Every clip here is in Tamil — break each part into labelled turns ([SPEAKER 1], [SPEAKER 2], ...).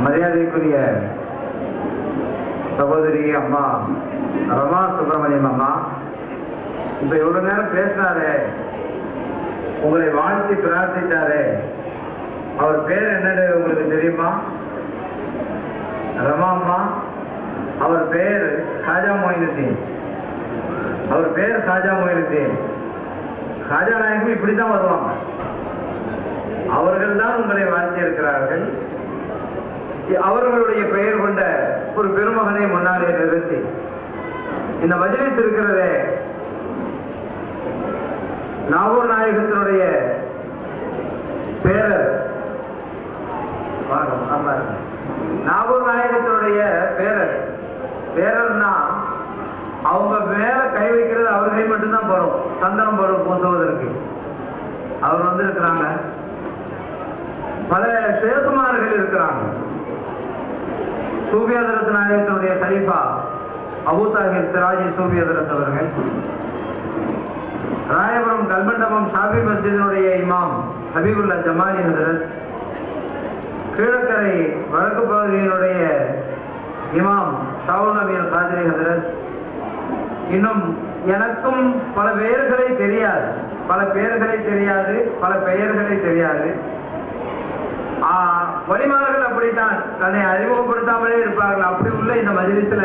[SPEAKER 1] மரியாதைக்குரிய சகோதரி அம்மா ரமா சுப்பிரமணியம் அம்மா இப்ப இவ்வளவு நேரம் பேசினாரே உங்களை வாழ்த்தி பிரார்த்தித்தாரே அவர் பேர் என்னன்னு உங்களுக்கு தெரியுமா ரமா அம்மா அவர் பேர் காஜா மொயினுத்தீன் அவர் பேர் காஜா மொயினுத்தீன் காஜா நாயகம் இப்படித்தான் வருவாங்க அவர்கள் தான் உங்களை வாழ்த்தி இருக்கிறார்கள் அவர்களுடைய பெயர் கொண்ட ஒரு பெருமகனை முன்னாலே நிறுத்தி இந்த மஜ்லிஸ் இருக்கிறதே நாகூர் நாயகத்தினுடைய பேரர் வாங்க, ஆமா. நாகூர் நாயகத்தினுடைய பேரர் பேரர்னா அவங்க மேல கை வைக்கிறது அவர்களே மட்டும்தான் படும் சந்தனம் படும் பூசுவதற்கு அவர் வந்து இருக்கிறாங்க பல ஷேகுமார்கள் இருக்கிறாங்க சூபியாதரத் நாயகத்தினுடைய கலீஃபா அபூ தாஹிர் சிராஜி சூபியாதரத் அவர்கள் ராயபுரம் கல்மண்டபம் ஷாபி மஸ்ஜிதினுடைய இமாம் ஹபீபுல்லா ஜமாலி ஹதரத் கீழக்கரை வடக்கு பகுதியினுடைய இமாம் ஷாவுல் அமீர் காதிரி ஹதரத் இன்னும் எனக்கும் பல பெயர்களை தெரியாது பல பெயர்களை தெரியாது பல பெயர்களை தெரியாது ஆ, வலிமார்கள் அப்படித்தான் தன்னை அறிமுகப்படுத்தாமலே இருப்பார்கள் அப்படி உள்ள இந்த மஜ்லிஸ்ல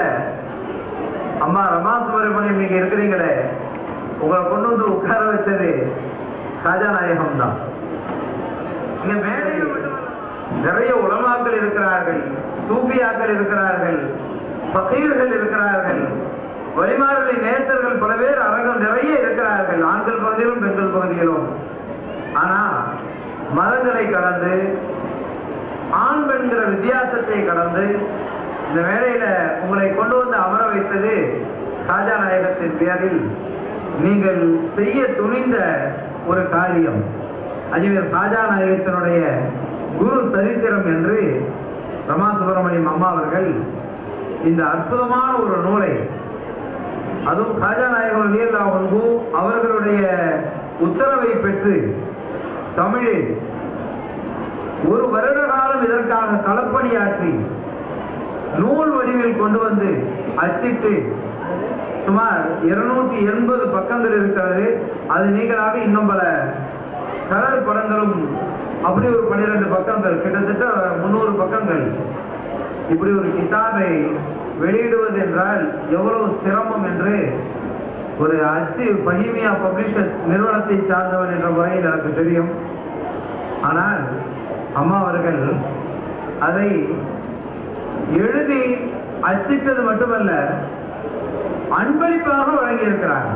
[SPEAKER 1] அம்மா ரமா சுப்பிரமணியம் நீங்க இருக்கிறீங்களே உங்களை கொண்டு வந்து உட்கார வச்சது ராஜா நாயகம் தான் இங்க மேடையில் மட்டுமல்ல, நிறைய உலமாக்கள் இருக்கிறார்கள் சூஃபியாக்கள் இருக்கிறார்கள் பகீர்கள் இருக்கிறார்கள் வலிமார்களின் நேசர்கள் பல பேர் அரங்கம் நிறைய இருக்கிறார்கள் ஆண்கள் பகுதியிலும் பெண்கள் பகுதியிலும் ஆனா மதங்களை கடந்து ஆண் பெண்கிற வித்தியாசத்தை கடந்து இந்த வேலையில உங்களை கொண்டு வந்து அமர வைத்தது ராஜா நாயகத்தின் பேரில் நீங்கள் செய்ய துணிந்த ஒரு காரியம் அஜ்மீர் ராஜா நாயகத்தினுடைய குரு சரித்திரம் என்று ரமா சுப்பிரமணியம் அம்மா அவர்கள் இந்த அற்புதமான ஒரு நூலை அதுவும் ராஜா நாயகம் லீலா ஒன்பு அவர்களுடைய உத்தரவை பெற்று தமிழில் ஒரு வருட காலம் இதற்காக களப்பணியாற்றி நூல் வடிவில் கொண்டு வந்து அச்சிட்டு சுமார் இருநூற்றி எண்பது பக்கங்கள் இருக்கிறது அது நீங்களாக இன்னும் பல கலர் படங்களும் அப்படி ஒரு பன்னிரண்டு பக்கங்கள் கிட்டத்தட்ட முன்னூறு பக்கங்கள் இப்படி ஒரு கிதாபை வெளியிடுவது என்றால் எவ்வளவு சிரமம் என்று ஒரு அச்சு பஹிமியா பப்ளிஷர்ஸ் நிறுவனத்தை சார்ந்தவன் என்ற முறையில் எனக்கு தெரியும் ஆனால் அம்மா அவர்கள் அதை எழுதி அச்சிட்டது மட்டுமல்ல அன்பளிப்பாக வழங்கியிருக்கிறார்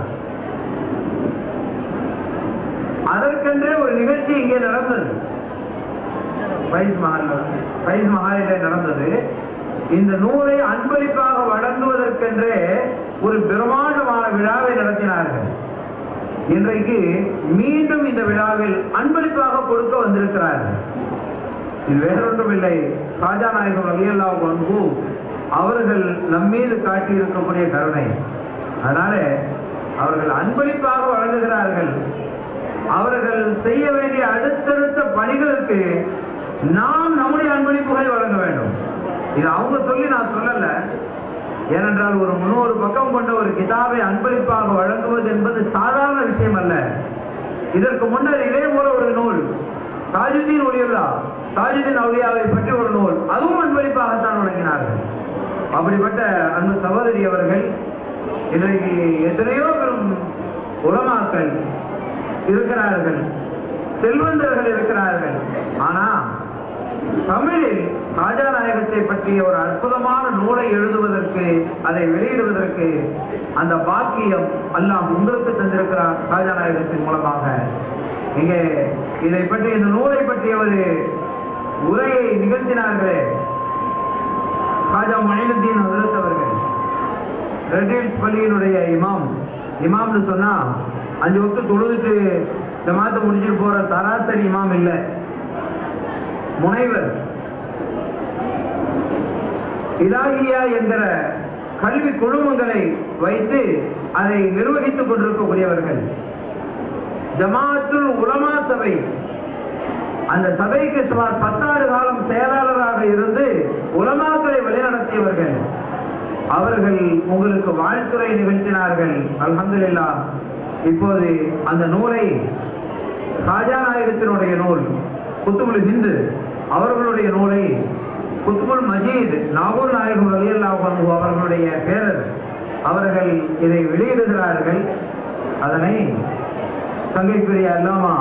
[SPEAKER 1] அதற்கென்றே ஒரு நிகழ்ச்சி இங்கே நடந்தது பைஸ் மஹால் பைஸ் மஹாலிலே நடந்தது இந்த நூலை அன்பளிப்பாக வழங்குவதற்கென்றே ஒரு பிரம்மாண்டமான விழாவை நடத்தினார்கள் இன்றைக்கு மீண்டும் இந்த விழாவில் அன்பளிப்பாக கொடுக்க வந்திருக்கிறார்கள் இது வேறொன்றும் இல்லை ராஜா நாயகம் அலியல்லா பண்பு அவர்கள் நம்மீது காட்டியிருக்கக்கூடிய கருணை அதனால அவர்கள் அன்பளிப்பாக வழங்குகிறார்கள் அவர்கள் செய்ய வேண்டிய அடுத்தடுத்த பணிகளுக்கு நாம் நம்முடைய அன்பளிப்புகளை வழங்க வேண்டும் இது அவங்க சொல்லி நான் சொல்லல ஏனென்றால் ஒரு முன்னூறு பக்கம் கொண்ட ஒரு கிதாபை அன்பளிப்பாக வழங்குவது என்பது சாதாரண விஷயம் அல்ல இதற்கு முன்னர் இதே போல ஒரு நூல் தாஜுதீன் ஒளியுல்லா தாஜுதீன் அவுலியாவை பற்றி ஒரு நூல் அதுவும் அன்பளிப்பாகத்தான் வழங்கினார்கள் அப்படிப்பட்ட அன்பு சகோதரி அவர்கள் இன்றைக்கு எத்தனையோ பெரும் உலமாக்கள் இருக்கிறார்கள் செல்வந்தர்கள் இருக்கிறார்கள் ஆனா தமிழில் ராஜாநாயகத்தை பற்றிய ஒரு அற்புதமான நூலை எழுதுவதற்கு அதை வெளியிடுவதற்கு அந்த பாக்கியம் அல்லாம் உங்களுக்கு தந்திருக்கிறார் ராஜாநாயகத்தின் மூலமாக இங்கே இதை பற்றி இந்த நூலை பற்றிய ஒரு உரையை நிகழ்த்தினார்களே ராஜா மணினுத்தீன் ஹசரத் அவர்கள் ரெட்டில்ஸ் பள்ளியினுடைய இமாம் இமாம்னு சொன்னா அஞ்சு வக்து தொழுதுட்டு இந்த மாதத்தை முடிச்சுட்டு போற சராசரி இமாம் இல்லை முனைவர் இலாகியா என்கிற கல்வி குழுமங்களை வைத்து அதை நிர்வகித்துக் கொண்டிருக்கக்கூடியவர்கள் ஜமாத்துல் உலமா சபை அந்த சபைக்கு சுமார் பத்தாண்டு காலம் செயலாளராக இருந்து அவர்கள் உங்களுக்கு வாழ்த்துறை நிகழ்த்தினார்கள் அல்ஹம்துலில்லாஹ் இப்போது அந்த நூலை ராஜா நாயகத்தினுடைய நூல் குத்துபுல் ஹிந்து அவர்களுடைய நூலை குத்துபுல் மஜீத் நாகூர் நாயகம் ரலியல்லாஹு அன்ஹு அவர்களுடைய பேரர் அவர்கள் இதை வெளியிடுகிறார்கள் அதனை சங்கைக்குரிய அல்லாமா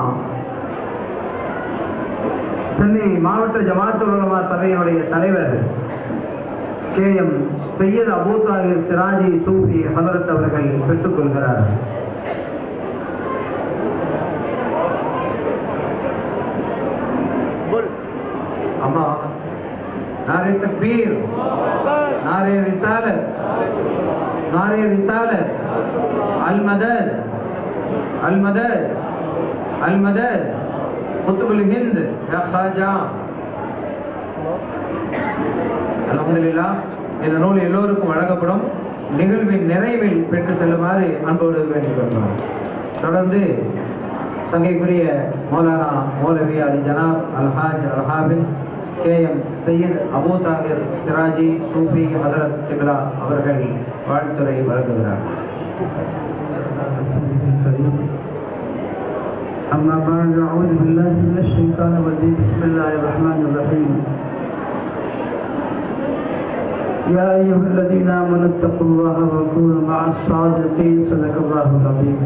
[SPEAKER 1] சென்னை மாவட்ட ஜமாத்து உலமா சபையினுடைய தலைவர் கே எம் சையத் அபூ தாகிர் சிராஜி சூஃபி ஹதரத் அவர்கள் பெற்றுக்கொள்கிறார்கள் அம்மா நாரே தக்பீர் நாரே ரிசாலத் நாரே ரிசாலத் அல் மதத் அல் மதத் அல் மதத் குத்துபுல் ஹிந்த் யா ஹாஜா அல்ஹம்துலில்லாஹ் இந்த நூல் எல்லோருக்கும் வழங்கப்படும் நிகழ்வின் நிறைவில் பெற்று செல்லுமாறு அன்போடு வேண்டிக் கொள்கிறோம் தொடர்ந்து சங்கைக்குரிய மௌலானா மௌலவி அலி ஜனாப் அல்ஹாஜ் அல்ஹாபின் கே எம் சையத் அபூ தாகிர் சிராஜி சூஃபி ஹதரத் கிப்லா அவர்கள் வாழ்த்துறை வழங்குகிறார்
[SPEAKER 2] أما بعد أعوذ بالله من الشيطان الرجيم بسم الله الرحمن الرحيم يا أيها الذين آمنوا اتقوا الله وكونوا مع الصادقين صدق الله العظيم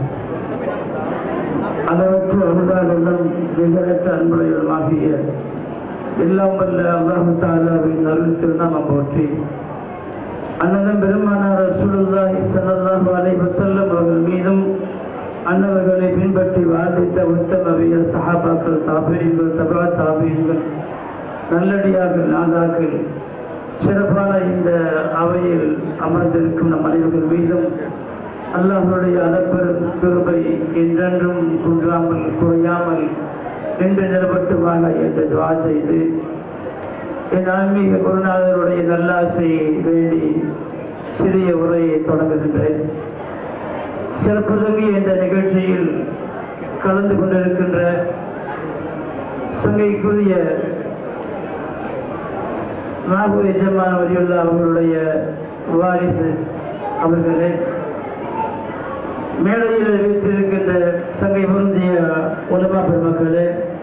[SPEAKER 2] அளவற்ற அருளாளர்களும் நிகரற்ற அன்புடையவருமாகிய எல்லாம் வல்ல அல்லாஹு தாலாவின் அருள் திருநாமம் போற்றி அன்னதம் பெருமானார் ரசூலுல்லாஹி ஸல்லல்லாஹு அலைஹி வஸல்லம் அவர்கள் மீதும் அன்னவர்களை பின்பற்றி வாழ்ந்த உத்தமவியல் சஹாபாக்கள் தாபீன்கள் தபா தாபீன்கள் நல்லடியார்கள் நாதாக்கள் சிறப்பான இந்த அவையில் அமர்ந்திருக்கும் நம் அனைவர்கள் மீதும் அல்லாஹனுடைய அளப்பெரும் கிருபை என்றென்றும் குன்றாமல் குறையாமல் நின்று நிலப்பட்டுமாக என்று துவா செய்து என் ஆன்மீக குருநாதருடைய நல்லாசையை வேண்டி சிறிய உரையை தொடங்குகின்றேன் சிறப்புதவிய இந்த நிகழ்ச்சியில் கலந்து கொண்டிருக்கின்ற சங்கைக்குரிய நாகூர் எஜமான வரியுள்ள அவர்களுடைய வாரிசு அவர்களே மேடையில் வைத்திருக்கின்ற சங்கை பொருந்திய உலமா பெருமக்களே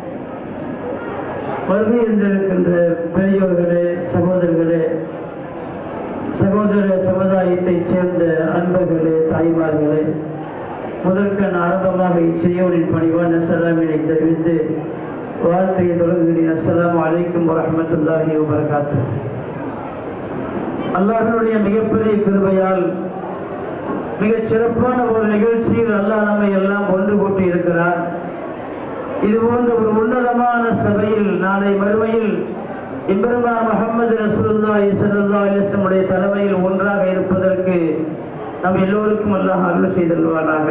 [SPEAKER 2] வருகை இருந்திருக்கின்ற பெரியோர்களே சகோதரர்களே சகோதர சமுதாயத்தைச் சேர்ந்த அன்பர்களே தாய்மார்களே முதற்கண் ஆரம்பமாக இச்செய்யோரின் பணிவான சலாமினை தெரிவித்து வாழ்த்தையை தொடங்குகிறேன் அஸ்ஸலாமு அலைக்கும் வரஹ்மத்துல்லாஹி வபரகாத்து அல்லாஹ்வுடைய மிகப்பெரிய கிருபையால் மிகச் சிறப்பான ஒரு நிகழ்ச்சியில் அல்லாஹ் நம்மை எல்லாம் ஒன்று கூட்டி இருக்கிறார் இது போன்ற ஒரு உன்னதமான சபையில் நாளை மறுமையில் இப்ரஹிம் முகமது ரசூலுல்லாஹி ஸல்லல்லாஹு அலைஹி வஸல்லம் தலைமையில் ஒன்றாக இருப்பதற்கு நம் எல்லோருக்கும் அல்லாஹ் அருள் செய்தல்வானாக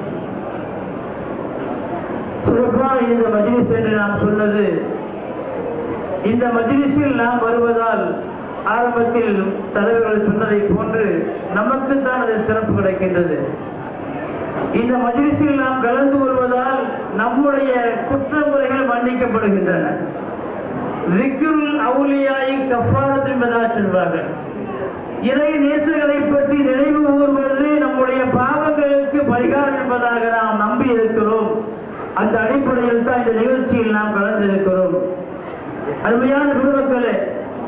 [SPEAKER 2] சிறப்பான இந்த மஜ்லிஸ் என்று நாம் சொன்னது இந்த மஜ்லிஸில் நாம் வருவதால் ஆரம்பத்தில் தலைவர்கள் சொன்னதை போன்று நமக்கு தான் அது சிறப்பு கிடைக்கின்றது இந்த மஜ்லிஸில் நாம் கலந்து கொள்வதால் நம்முடைய குற்றமுறைகள் மன்னிக்கப்படுகின்றன ரிக்குல் அவுலியாய் கஃபாரத் என்பதாக சொல்வார்கள் இறை நேசர்களை பற்றி நினைவு கூறுவது நம்முடைய பாவங்களுக்கு பரிகாரம் என்பதாக நாம் நம்பி இருக்கிறோம் அந்த அடிப்படையில் தான் இந்த நிகழ்ச்சியில் நாம் கலந்திருக்கிறோம் அருமையான பெருமக்களே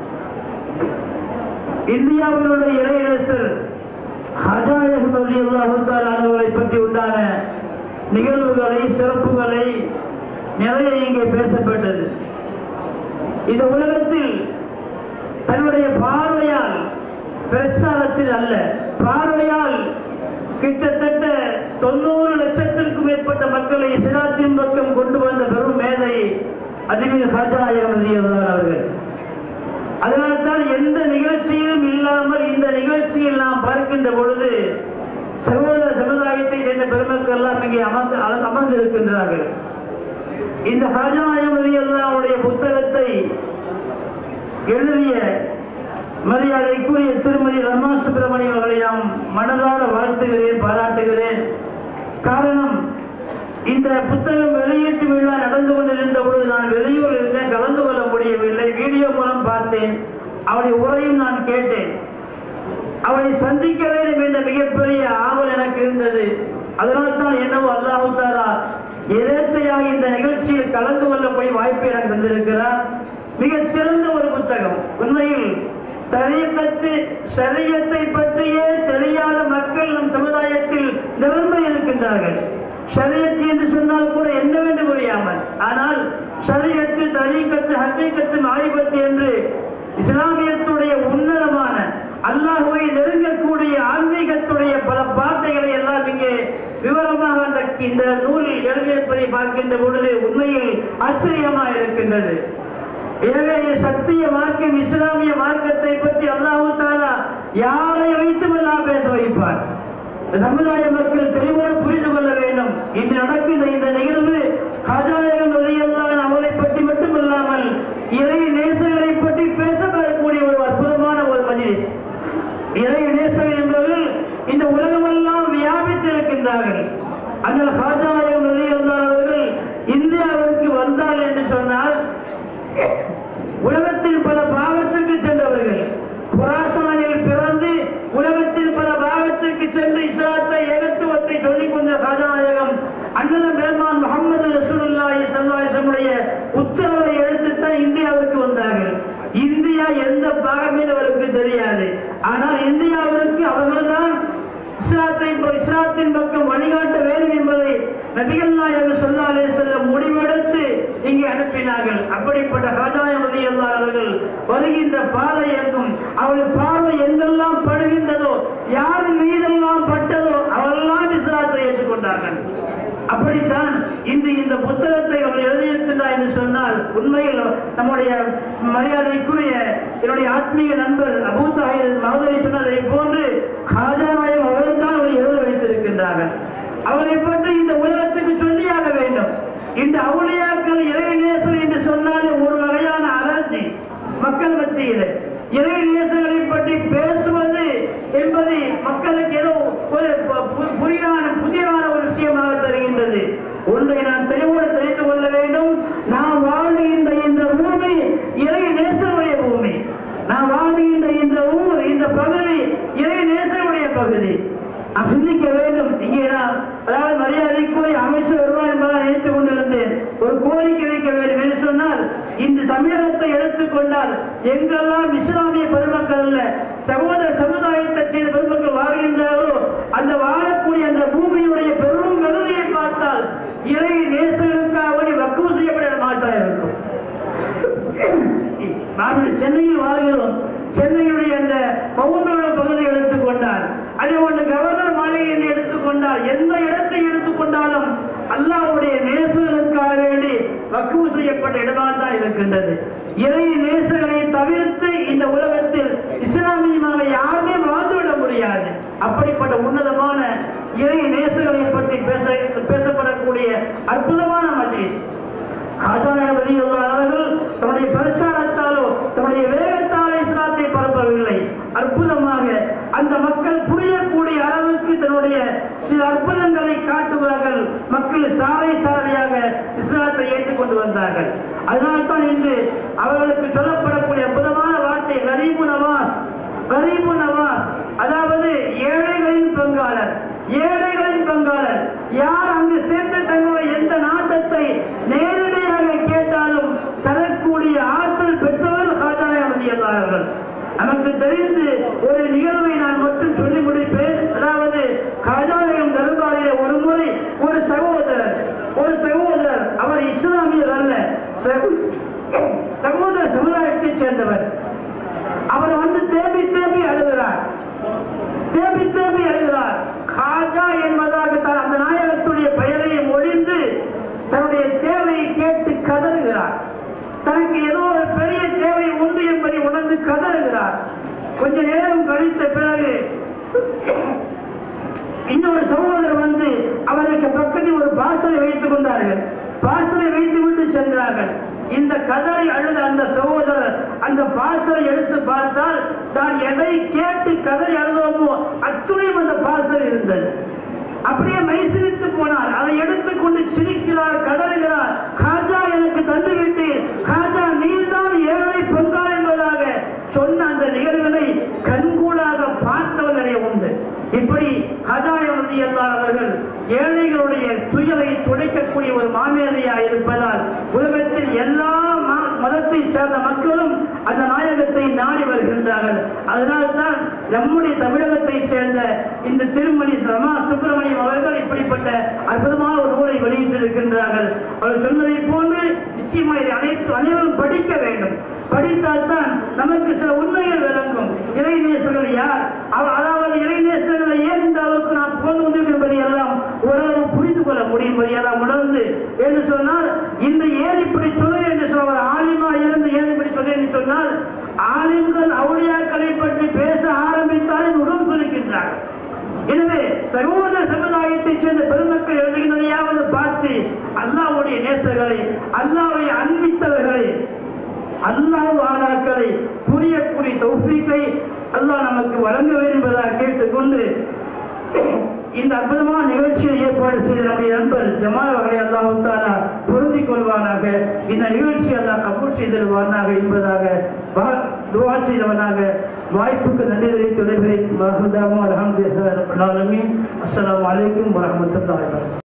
[SPEAKER 2] இந்தியாவினுடைய இறையரசர் ஹஜாயகம் அவர்களை பற்றி உண்டான நிகழ்வுகளை சிறப்புகளை நிறைய இங்கே பேசப்பட்டது இந்த உலகத்தில் தன்னுடைய பார்வையால் பிரச்சாரத்தில் அல்ல பார்வையால் கிட்டத்தட்ட தொண்ணூறு லட்சத்திற்கும் மேற்பட்ட மக்களை சிராத்தின் பக்கம் கொண்டு வந்த பெரும் மேதை அதிபர் ஹாஜாயகம் அவர்கள் அதனால்தான் எந்த நிகழ்ச்சியிலும் இல்லாமல் இந்த நிகழ்ச்சியில் நாம் பார்க்கின்ற பொழுது சகோதர சமுதாயத்தை சேர்ந்த பெருமக்கள் எல்லாம் இங்கே அமர்ந்து அமர்ந்து- அமர்ந்திருக்கின்றார்கள் இந்த ஹாஜாயமதி அல்லாவுடைய புத்தகத்தை எழுதிய மரியாதைக்குரிய திருமதி ரமா சுப்பிரமணியம் அவர்களை நாம் மனதார வாழ்த்துகிறேன் பாராட்டுகிறேன் காரணம் இந்த புத்தகம் வெளியீட்டு விழா நடந்து கொண்டிருந்த பொழுது நான் வெளியூர் இருந்தேன் கலந்து கொள்ள முடியவில்லை வீடியோ மூலம் பார்த்தேன் அவருடைய உரையும் நான் கேட்டேன் அவனை சந்திக்க வேண்டும் என்ற மிகப்பெரிய ஆவல் எனக்கு இருந்தது அதனால் தான் என்னவோ அல்லாஹு தாரா எதேச்சையாக இந்த நிகழ்ச்சியில் கலந்து கொள்ளக்கூடிய வாய்ப்பை எனக்கு தந்திருக்கிறார் மிக சிறந்த ஒரு புத்தகம் உண்மையில் தரியக்கத்து சரியத்தை பற்றியே தெரியாத மக்கள் நம் சமுதாயத்தில் நிரம்ப இருக்கின்றார்கள் ஷரியத்து என்று சொன்னால் கூட என்னவென்று புரியாமல் ஆனால் ஷரியத்து தரீக்கத்து ஹக்கீக்கத்து மாரிபத்து என்று இஸ்லாமியத்துடைய உன்னதமான அல்லாஹுவை நெருங்கக்கூடிய ஆன்மீகத்துடைய பல வார்த்தைகளை எல்லாம் இங்கே விவரமாக அந்த இந்த நூலில் எழுதியிருப்பதை பார்க்கின்ற பொழுது உண்மையில் ஆச்சரியமாக இருக்கின்றது எனவே சத்திய மார்க்கம் இஸ்லாமிய மார்க்கத்தை பற்றி அல்லாஹு தாலா யாரை வைத்தும் எல்லாம் பேச வைப்பார் இந்த சமுதாய மக்கள் தெளிவோடு புரிந்து கொள்ள வேண்டும் இன்று நடக்கின்ற இந்த நிகழ்வு ஹஜாயகம் வழியெல்லாம் அவரை பற்றி மட்டுமல்லாமல் இறை நேசங்களை பற்றி பேசப்படக்கூடிய ஒரு அற்புதமான ஒரு மஜிலிஸ் இறை நேசர்கள் என்பவர்கள் இந்த உலகமெல்லாம் வியாபித்திருக்கின்றார்கள் அந்த ஹாஜாயகம் வழியெல்லாம் அவர்கள் இந்தியாவிற்கு வந்தார் என்று சொன்னால் உலகத்தில் பல பாகத்திற்கு சென்றவர்கள் புராசனில் பிறந்து உலகத்தில் பல பாகத்திற்கு சென்று இஸ்லாத்தை ஏகத்துவத்தை சொல்லிக் கொண்ட ராஜநாயகம் அண்ணன் பெருமான் முகமது ரசூலுல்லாஹி சல்லாசமுடைய உத்தரவை எடுத்துத்தான் இந்தியாவிற்கு வந்தார்கள் இந்தியா எந்த பாகமே அவருக்கு தெரியாது ஆனால் இந்தியாவிற்கு அவர்கள்தான் இஸ்லாத்தை இஸ்லாத்தின் பக்கம் வழிகாட்ட வேண்டும் என்பதை நபிகள் நாயகம் சொல்லாலே செல்ல முடிவெடுத்து இங்கே அனுப்பினார்கள் அப்படிப்பட்ட ராஜாயம் அவர்கள் வருகின்ற பாதை எங்கும் அவள் பார்வை எங்கெல்லாம் படுகின்றதோ யார் மீதெல்லாம் பட்டதோ அவரெல்லாம் இஸ்லாத்தை ஏற்றுக்கொண்டார்கள் அப்படித்தான் இன்று இந்த புத்தகத்தை அவர் எழுதியிருக்கிறார் என்று சொன்னால் உண்மையில் நம்முடைய மரியாதைக்குரிய என்னுடைய ஆத்மீக நண்பர் அபூ சாஹித் மகதரை சொன்னதை போன்று காஜாநாயம் அவர்கள் தான் அவரை எழுத வைத்திருக்கின்றார்கள் அவரை பற்றி இந்த உலகத்துக்கு சொல்லியாக வேண்டும் இந்த அவுளியாக்கள் இறைநேசர் என்று சொன்னாலே ஒரு வகையான அலர்ஜி மக்கள் மத்தியில் இறைநேசர்களை பற்றி பேசுவது என்பது மக்களுக்கு ஏதோ ஒரு பு- பு- புதிதான புதியதான ஒரு விஷயமாக தருகின்றது ஒன்றை நான் தெளிவோடு தெரிந்து கொள்ள வேண்டும் நாம் வாழ்கின்ற இந்த பூமி இறை நேசருடைய பூமி நாம் வாழ்கின்ற இந்த ஊர் இந்த பகுதி இறை நேசருடைய பகுதி நாம் சிந்திக்க வேண்டும் இங்கே நான் அதாவது மரியாதைக்குரிய அமைச்சர் வருவார் என்பதை நினைத்துக் கொண்டிருந்தேன் ஒரு கோரிக்கை வைக்க வேண்டும் என்று சொன்னால் இந்த தமிழகத்தை எடுத்துக்கொண்டால் எங்கெல்லாம் இஸ்லாமிய பெருமக்கள் அல்ல சகோதர சமுதாயத்தை சேர்ந்த பெருமக்கள் வாழ்கின்றாரோ அந்த வாழக்கூடிய அந்த பூமியுடைய பெரும் கருதியை பார்த்தால் இறை நேசர்களுக்காக வக்குவு செய்யப்பட மாட்டாக இருக்கும் நாங்கள் சென்னையில் வாழ்கிறோம் சென்னையுடைய அந்த பவுண்டோட பகுதியை எடுத்துக்கொண்டால் அதே போன்று கவர்னர் மாளிகை என்று எடுத்துக்கொண்டால் எந்த இடத்தை எடுத்துக்கொண்டாலும் அல்லாஹ்வுடைய நேசர்களுக்காக வேண்டி வக்குவு செய்யப்பட்ட இடமாக தான் இருக்கின்றது இறை நேசர்களை தவிர்த்து இந்த உலகத்தில் இஸ்லாமியமாக யாருமே வாழ்ந்துவிட முடியாது அப்படிப்பட்ட உன்னதமான இறை நேசர்களை பற்றி பேச பேசப்படக்கூடிய அற்புதமான மஜ்லிஸ் ஆசாரியர் வெளியுள்ள அவர்கள் தம்முடைய பிரச்சாரத்தாலோ தம்முடைய வேகத்தாலோ இஸ்லாத்தை பரப்பவில்லை அற்புதமாக அந்த மக்கள் புரியக்கூடிய அளவுக்கு தன்னுடைய சில அற்புதங்களை காட்டுவார்கள் மக்கள் சாலை சாலையாக இஸ்லாத்தை ஏற்றுக்கொண்டு வந்தார்கள் அதனால்தான் இன்று அவர்களுக்கு சொல்லப்படக்கூடிய அற்புதமான வார்த்தை கரீபு நவாஸ் கரீபு நவாஸ் அதாவது ஏழைகளின் பங்காளர் ஏழைகளின் பங்காளர் யார் அங்கு சேர்ந்து தங்களுடைய எந்த நாட்டத்தை நேரடியாக கேட்டாலும் தரக்கூடிய ஆற்றல் பெற்றவர்கள் ஹாஜாயமதி அல்லார்கள் நமக்கு தெரிந்து ஒரு நிகழ்வை நான் மட்டும் சொல்லி முடிப்பேன் அதாவது காஜாலயம் தர்பாரிலே ஒரு முறை ஒரு சகோதரர் ஒரு சகோதரர் அவர் இஸ்லாமியர் அல்ல சகோ- சகோதர சமுதாயத்தைச் சேர்ந்தவர் அவர் வந்து தேம்பி தேம்பி அழுகிறார் தேம்பி தேம்பி அழுகிறார் காஜா என்பதாக தான் அந்த நாயகத்துடைய பெயரை ஒழிந்து தன்னுடைய தேவையை கேட்டு கதறுகிறார் தனக்கு ஏதோ ஒரு பெரிய தேவை உண்டு என்பதை உணர்ந்து கதறுகிறார் கொஞ்ச நேரம் கழித்த பிறகு இன்னொரு சகோதரர் வந்து அவருக்கு பக்கத்தில் ஒரு பாசலை வைத்துக் கொண்டார்கள் பாசலை வைத்து விட்டு சென்றார்கள் இந்த கதரை அழுத அந்த சகோதரர் அந்த பாசலை எடுத்து பார்த்தால் தான் எதை கேட்டு கதறி அழுதோமோ அத்துணையும் அந்த பாசல் இருந்தது அப்படியே மைசிரித்து போனார் அதை எடுத்துக்கொண்டு சிரிக்கிறார் கதறுகிறார் காஜா எனக்கு தந்துவிட்டு காஜா நீர்தான் ஏழை பொங்கா என்பதாக சொன்ன அந்த நிகழ்வுகளை கண்கூடாக பார்த்த இப்படி கதாயவதி அவர்கள் ஏழைகளுடைய துயரை துடைக்கக்கூடிய ஒரு மாமேதையா இருப்பதால் உலகத்தில் எல்லா ம- மதத்தை சேர்ந்த மக்களும் அந்த நாயகத்தை நாடி வருகின்றார்கள் அதனால்தான் நம்முடைய தமிழகத்தை சேர்ந்த இந்த திருமணி ரமா சுப்பிரமணியம் அவர்கள் இப்படிப்பட்ட அற்புதமான ஒரு நூலை வெளியிட்டிருக்கின்றார்கள் அவர் சொன்னதை போன்று நிச்சயமா இதை அனைத்து அனைவரும் படிக்க வேண்டும் படித்தால்தான் நமக்கு சில உண்மைகள் விளங்கும் இறைநேசர்கள் யார் அவ- அதாவது இறைநேசர்களை ஏன் இந்த அளவுக்கு நாம் கொண்டு வந்திருக்கிறபடி எல்லாம் ஓரளவு புரிந்து கொள்ள முடியும் எல்லாம் உணர்ந்து என்று சொன்னால் இந்த ஏன் இப்படி சொல்லுங்க என்று சொல்ல ஆலிமா இருந்து ஏன் இப்படி சொல்ல என்று சொன்னால் ஆலிம்கள் அவுளியாக்களை பற்றி பேச ஆரம்பித்தால் உடம்பு இருக்கின்றார்கள் எனவே சகோதர சமுதாயத்தைச் சேர்ந்த பெருமக்கள் எழுதுகிறதையாவது பார்த்து அல்லாஹ்வுடைய நேசர்களை அல்லாஹ்வை அன்பித்தவர்களை அல்லாஹ் ஆதாக்களை புரியக்கூடிய தௌஃபீக்கை அல்லாஹ் நமக்கு வழங்க வேண்டும் என்பதாக கேட்டுக்கொண்டு இந்த அற்புதமான நிகழ்ச்சியை ஏற்பாடு செய்த நம்முடைய நண்பர் ஜமால் வகை அல்லாஹ் தாலா பொருந்திக் கொள்வானாக இந்த நிகழ்ச்சி அல்லாஹ் கபூல் செய்திருவானாக என்பதாக வா- துவா செய்தவனாக வாய்ப்புக்கு நன்றி தெரிவித்து விடைபெறும் அலமது அஸ்ஸலாமு அலைக்கும் வரஹ்மத்துல்லாஹி வபரகாத்துஹு